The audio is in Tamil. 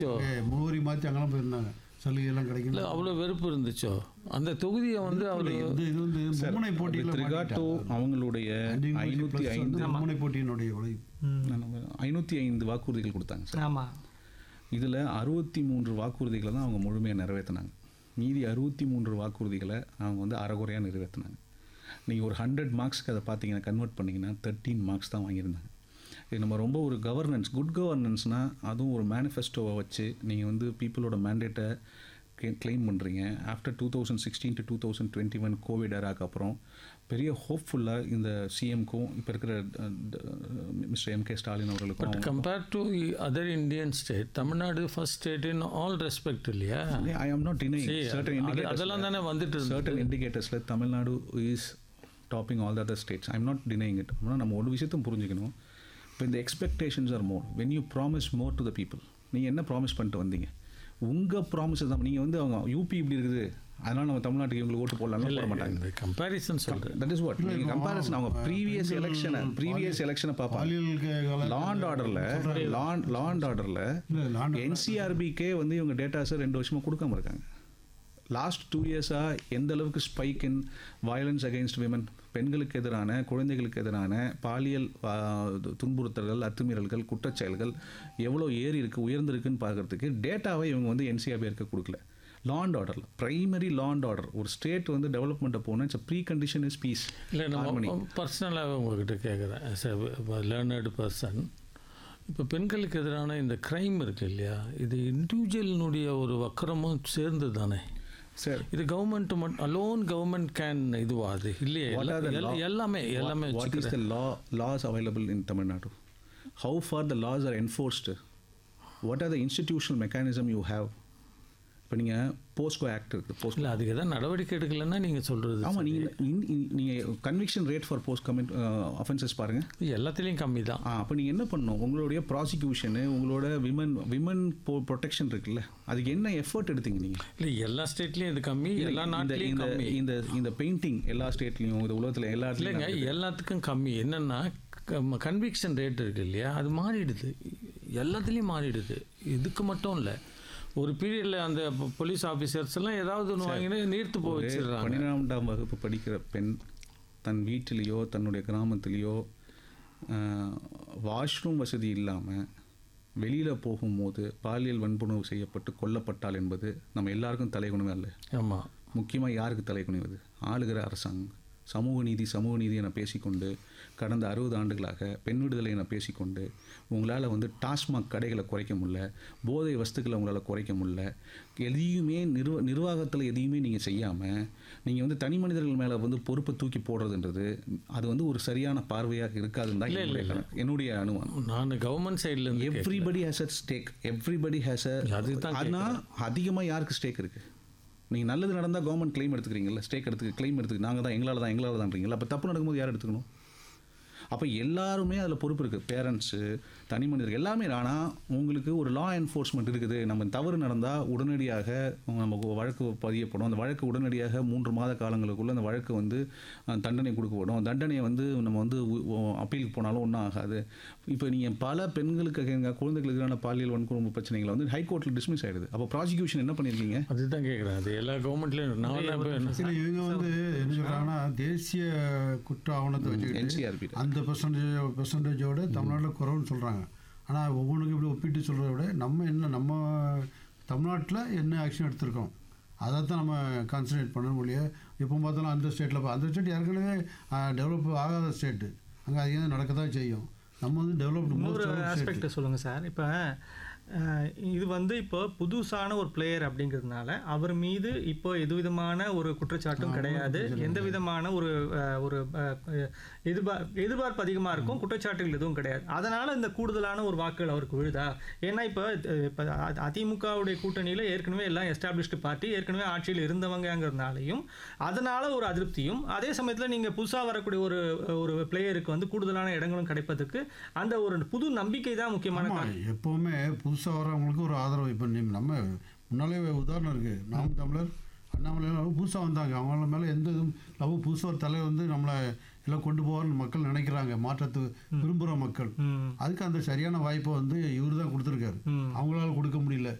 முகவரி மாற்றி அங்கெல்லாம் போயிருந்தாங்க சலுகையெல்லாம் இல்லை கிடைக்கல அவ்வளோ வெறுப்பு இருந்துச்சோ அந்த தொகுதியை வந்து அவர் இது இது வந்து மும்முனை போட்டியில் வித் ரிகார்ட் டு அவங்களுடைய ஐநூற்றி ஐந்து மும்முனை போட்டியினுடைய விளைவு ஐநூற்றி ஐந்து வாக்குறுதிகள் கொடுத்தாங்க சார் ஆமாம் இதில் அறுபத்தி மூன்று வாக்குறுதிகளை தான் அவங்க முழுமையாக நிறைவேற்றினாங்க மீதி அறுபத்தி மூன்று வாக்குறுதிகளை அவங்க வந்து அறகுறையாக நிறைவேற்றினாங்க நீங்கள் ஒரு ஹண்ட்ரட் மார்க்ஸ்க்கு அதை பார்த்தீங்கன்னா கன்வெர்ட் பண்ணிங்கன்னா தேர்ட்டீன் மார்க்ஸ் தான் வாங்கியிருந்தாங்க இது நம்ம ரொம்ப ஒரு கவர்னன்ஸ் குட் கவர்னன்ஸ்னால் அதுவும் ஒரு மேனிஃபெஸ்டோவை வச்சு நீங்கள் வந்து பீப்புளோட மேண்டேட்டை கிளைம் பண்ணுறீங்க after two thousand sixteen to two thousand twenty one covid எராக்கு அப்புறம் பெரிய ஹோப்ஃபுல்லாக இந்த சிஎம்க்கும் இப்போ இருக்கிற மிஸ்டர் எம் கே ஸ்டாலின் அவர்களுக்கும் அவங்க- compared to other Indian state Tamil Nadu first state in all respect இல்லையா I am not denying See, certain அது- indicators அதெல்லாம் தானே வந்துட்டு இருந்தது. certain இண்டிகேட்டர்ஸில் Tamil Nadu is topping all the other states I'm not denying it ஆனால் நம்ம ஒரு விஷயத்தையும் புரிஞ்சுக்கணும் இப்போ இந்த expectations are more when you promise more to the people நீங்கள் என்ன ப்ராமிஸ் பண்ணிட்டு வந்தீங்க உங்கள் ப்ராமிஸ் தான் நீங்கள் வந்து அவங்க யூபி இப்படி இருக்குது அதனால் நம்ம தமிழ்நாட்டுக்கு இவங்களுக்கு ஓட்டு போடலாம்னு போட மாட்டாங்க இந்த கம்பேரிசன் சொல்கிறேன் தட் இஸ் வாட் நீங்கள் கம்பேரிசன் அவங்க ப்ரீவியஸ் எலெக்ஷனை ப்ரீவியஸ் எலெக்ஷனை பார்ப்பாங்க பாலியல் லாண்ட் ஆர்டரில் லாண்ட் லாண்ட் ஆர்டரில் இல்லை லாண்ட் என்சிஆர்பிக்கே வந்து இவங்க டேட்டாஸை ரெண்டு வருஷமாக கொடுக்காம இருக்காங்க லாஸ்ட் டூ இயர்ஸாக எந்த அளவுக்கு spike in violence against women பெண்களுக்கு எதிரான குழந்தைகளுக்கு எதிரான பாலியல் ஆ, துன்புறுத்தல்கள் அத்துமீறல்கள் குற்றச்செயல்கள் எவ்வளோ ஏறி இருக்குது உயர்ந்திருக்குன்னு பார்க்கறதுக்கு டேட்டாவை இவங்க வந்து என்சிஆர்பிஆருக்கு கொடுக்கல லாண்ட் ஆர்டரில் பிரைமரி லாண்ட் ஆர்டர் ஒரு ஸ்டேட் வந்து டெவலப்மெண்ட்டை போனால் it's precondition is peace இல்லை நம்ம பர்சனலாக உங்ககிட்ட கேட்குறேன் ஆஸ் எ லேர்னர்டு பர்சன் இப்போ பெண்களுக்கு எதிரான இந்த க்ரைம் இருக்கு இல்லையா இது இண்டிவிஜுவலினுடைய ஒரு வக்கரமும் சேர்ந்து தானே சார் இது கவர்மெண்ட் மட்டும் அலோன் கவர்மெண்ட் கேன் இதுவா அது இல்லையே What are the எல்லா- law- எல்லாமே எல்லாமே what, what is the law laws available in Tamil Nadu? How far the laws are enforced? What are the institutional mechanism you have? இப்போ நீங்கள் போஸ்கோ ஆக்ட் இருக்குது போஸ்கோ இல்லை அதுக்கு எதாவது நடவடிக்கை எடுக்கலைன்னா நீங்கள் சொல்கிறது ஆமாம் நீங்கள் நீங்கள் conviction rate for post comment offences பாருங்கள் எல்லாத்துலேயும் கம்மி தான் ஆ அப்போ நீங்கள் என்ன பண்ணணும் உங்களுடைய ப்ராசிக்யூஷனு உங்களோட விமன் விமன் ப்ரொடெக்ஷன் இருக்குல்ல அதுக்கு என்ன எஃபர்ட் எடுத்தீங்க நீங்கள் இல்லை எல்லா ஸ்டேட்லேயும் இது கம்மி எல்லா இந்த நாட்டிலையும் இந்த கம்மி இந்த இந்த பெயிண்டிங் எல்லா ஸ்டேட்லேயும் இந்த உலகத்தில் எல்லா இல்லைங்க இடத்துலையும் எல்லாத்துக்கும் கம்மி என்னென்னா கன்விக்ஷன் ரேட் இருக்கு இல்லையா அது மாறிடுது எல்லாத்துலேயும் மாறிடுது இதுக்கு மட்டும் இல்லை ஒரு பீரியடில் அந்த போலீஸ் ஆஃபீஸர்ஸ் எல்லாம் ஏதாவது ஒன்று வாங்கினா நீர்த்து போய் வச்சிடுறாங்க பன்னிரெண்டாம் வகுப்பு படிக்கிற பெண் தன் வீட்டிலேயோ தன்னுடைய கிராமத்திலேயோ வாஷ்ரூம் வசதி இல்லாமல் வெளியில் போகும்போது பாலியல் வன்புணர்வு செய்யப்பட்டு கொல்லப்பட்டால் என்பது நம்ம எல்லாருக்கும் தலைகுணமே அல்ல ஆமாம் முக்கியமாக யாருக்கு தலைகுனிவது ஆளுகிற அரசாங்கம் சமூக நீதி சமூக நீதி என பேசிக்கொண்டு கடந்த அறுபது ஆண்டுகளாக பெண் விடுதலை என பேசிக்கொண்டு உங்களால் வந்து டாஸ்மாக் கடைகளை குறைக்க முடியல போதை வஸ்துக்களை உங்களால் குறைக்க முடியல எதையுமே நிர்வ நிர்வாகத்தில் எதையுமே நீங்கள் செய்யாமல் நீங்கள் வந்து தனி மனிதர்கள் மேலே வந்து பொறுப்பை தூக்கி போடுறதுன்றது அது வந்து ஒரு சரியான பார்வையாக இருக்காதுன்னு தான் என்னுடைய கணக்கு. என்னுடைய அனுமானம் நான் கவர்மெண்ட் சைட்லேருந்து everybody has a stake everybody has a அதுதான் ஆனால் அதிகமாக யாருக்கு ஸ்டேக் இருக்குது நீங்கள் நல்லது நடந்தால் கவர்மெண்ட் claim எடுத்துக்கிறீங்கல்ல ஸ்டேக் எடுத்துக்க claim எடுத்துக்க நாங்கள் தான் எங்களால் தான் எங்களால் தான்றீங்களா அப்போ தப்பு நடக்கும்போது யார் எடுத்துக்கணும் அப்போ எல்லாருமே அதில் பொறுப்பு இருக்குது பேரண்ட்ஸு தனி மனிதர்கள் எல்லாமே ஆனால் உங்களுக்கு ஒரு லா என்ஃபோர்ஸ்மெண்ட் இருக்குது நம்ம தவறு நடந்தால் உடனடியாக நம்ம வழக்கு பதியப்படும் அந்த வழக்கு உடனடியாக மூன்று மாத காலங்களுக்குள்ள அந்த வழக்கு வந்து அஹ், தண்டனை கொடுக்கப்படும் தண்டனையை வந்து நம்ம வந்து அப்பீலுக்கு போனாலும் ஒன்றும் ஆகாது இப்போ நீங்கள் பல பெண்களுக்கு எங்க குழந்தைகளுக்கு எதிரான பாலியல் வன்கொடுமை பிரச்சனைகளை வந்து ஹைகோர்ட்டில் டிஸ்மிஸ் ஆகிடுது அப்போ ப்ராசிக்யூஷன் என்ன பண்ணியிருக்கீங்க அதுதான் கேட்குறேன் அது எல்லா கவர்மெண்ட்லேயும் நான் என்ன இப்ப என்ன- இல்லை இவங்க வந்து என்ன சொல்கிறாங்கன்னா தேசிய குற்ற ஆவணத்தை வச்சுக்கிட்டு என்சிஆர்பி அந்த பெர்சன்டேஜ் பெர்சன்டேஜோட தமிழ்நாட்டில் குறைவுன்னு சொல்கிறாங்க ஆனால் ஒவ்வொன்றுக்கும் இப்படி ஒப்பிட்டு சொல்கிறத விட நம்ம என்ன நம்ம தமிழ்நாட்டில் என்ன ஆக்ஷன் எடுத்திருக்கோம் அதை தான் நம்ம கான்சன்ட்ரேட் பண்ண முடியும் எப்போ பார்த்தாலும் அந்த ஸ்டேட்டில் அந்த ஸ்டேட் ஏற்கனவே டெவலப் ஆகாத ஸ்டேட்டு அங்கே அதிகம் நடக்க தான் செய்யும் நம்ம வந்து டெவலப்டு இன்னொரு மோஸ்ட் ஆஸ்பெக்ட் சொல்லுங்கள் சார் இப்போ அஹ், இது வந்து இப்போ புதுசான ஒரு பிளேயர் அப்படிங்கிறதுனால அவர் மீது இப்போ எது விதமான ஒரு குற்றச்சாட்டும் கிடையாது எந்த விதமான ஒரு அஹ், ஒரு அஹ், எதிர்பார் எதிர்பார்ப்பு அதிகமாக இருக்கும் குற்றச்சாட்டுகள் எதுவும் கிடையாது அதனால் இந்த கூடுதலான ஒரு வாக்குகள் அவருக்கு விழுதா ஏன்னா இப்போ அஹ், இப்போ அ- அதிமுகவுடைய கூட்டணியில் ஏற்கனவே எல்லாம் எஸ்டாப்ளிஷ்டு பார்ட்டி ஏற்கனவே ஆட்சியில் இருந்தவங்கங்கிறதுனாலையும் அதனால் ஒரு அதிருப்தியும் அதே சமயத்தில் நீங்கள் புதுசாக வரக்கூடிய ஒரு ஒரு பிளேயருக்கு வந்து கூடுதலான இடங்களும் கிடைப்பதற்கு அந்த ஒரு புது நம்பிக்கை தான் முக்கியமான காரணம். ஆமாம் எப்போவுமே புதுசாக வரவங்களுக்கு ஒரு ஆதரவு இப்போ நீ நம்ம முன்னாலே உதாரணம் இருக்குது நாம் தமிழர் அண்ணாமலையெல்லாம் புதுசாக வந்தாங்க அவங்கள மேலே எந்த இதுவும் லவ் புதுசாக ஒரு தலைவர் வந்து நம்மளை எல்லாம் கொண்டு போவார்னு மக்கள் நினைக்கிறாங்க மாற்றத்து விரும்புகிற மக்கள் ம் அதுக்கு அந்த சரியான வாய்ப்பை வந்து இவர் தான் கொடுத்துருக்காரு ம் அவங்களால கொடுக்க முடியல